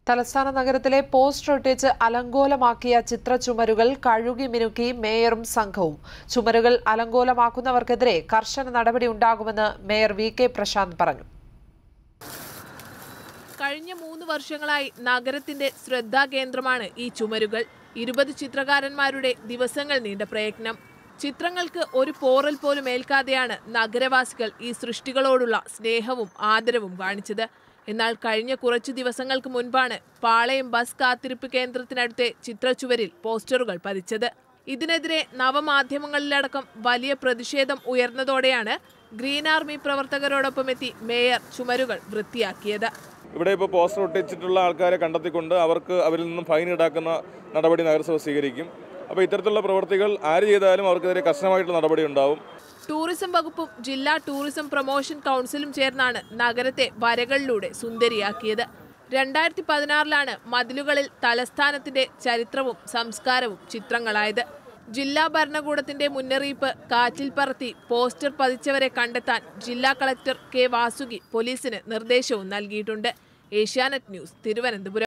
തലസ്ഥാന നഗരത്തിലെ പോസ്റ്റർ ഒട്ടിച്ച് അലങ്കോലമാക്കിയ ചിത്രചുമരുകൾ കഴുകി മിനുക്കി മേയറും സംഘവും ചുമരുകൾ അലങ്കോലമാക്കുന്നവർക്കെതിരെ കർശന നടപടി ഉണ്ടാകുമെന്ന് മേയർ വി കെ പ്രശാന്ത് പറഞ്ഞു കഴിഞ്ഞ മൂന്ന് വർഷങ്ങളായി നഗരത്തിന്റെ ശ്രദ്ധാകേന്ദ്രമാണ് ഈ ചുമരുകൾ ഇരുപത് ചിത്രകാരന്മാരുടെ ദിവസങ്ങൾ നീണ്ട പ്രയത്നം ചിത്രങ്ങൾക്ക് ഒരു പോറൽ പോലും ഏൽക്കാതെയാണ് നഗരവാസികൾ ഈ സൃഷ്ടികളോടുള്ള സ്നേഹവും ആദരവും കാണിച്ചത് എന്നാൽ കഴിഞ്ഞ കുറച്ചു ദിവസങ്ങൾക്ക് മുൻപാണ് പാളയം ബസ് കാത്തിരിപ്പ് കേന്ദ്രത്തിനടുത്തെ ചിത്രച്ചുവരിൽ പോസ്റ്ററുകൾ പതിച്ചത് ഇതിനെതിരെ നവമാധ്യമങ്ങളിലടക്കം വലിയ പ്രതിഷേധം ഉയർന്നതോടെയാണ് ഗ്രീൻ ആർമി പ്രവർത്തകരോടൊപ്പം എത്തി മേയർ ചുമരുകൾ വൃത്തിയാക്കിയത് ഇവിടെ ഇപ്പോൾ പോസ്റ്റർ ഒട്ടിച്ചിട്ടുള്ള ആൾക്കാരെ കണ്ടെത്തിക്കൊണ്ട് അവർക്ക് അവരിൽ നിന്നും ഫൈൻ ഈടാക്കുന്ന നടപടി നഗരസഭ സ്വീകരിക്കും അപ്പോൾ ഇത്തരത്തിലുള്ള പ്രവൃത്തികൾ ആര് ചെയ്താലും അവർക്കെതിരെ കർശനമായിട്ടുള്ള നടപടി ഉണ്ടാവും ടൂറിസം വകുപ്പും ജില്ലാ ടൂറിസം പ്രൊമോഷൻ കൗൺസിലും ചേർന്നാണ് നഗരത്തെ വരകളിലൂടെ സുന്ദരിയാക്കിയത് രണ്ടായിരത്തി പതിനാറിലാണ് മതിലുകളിൽ തലസ്ഥാനത്തിന്റെ ചരിത്രവും സംസ്കാരവും ചിത്രങ്ങളായത് ജില്ലാ ഭരണകൂടത്തിന്റെ മുന്നറിയിപ്പ് കാറ്റിൽ പറത്തി പോസ്റ്റർ പതിച്ചവരെ കണ്ടെത്താൻ ജില്ലാ കളക്ടർ കെ വാസുകി പോലീസിന് നിർദ്ദേശവും നൽകിയിട്ടുണ്ട് ഏഷ്യാനെറ്റ് ന്യൂസ് തിരുവനന്തപുരം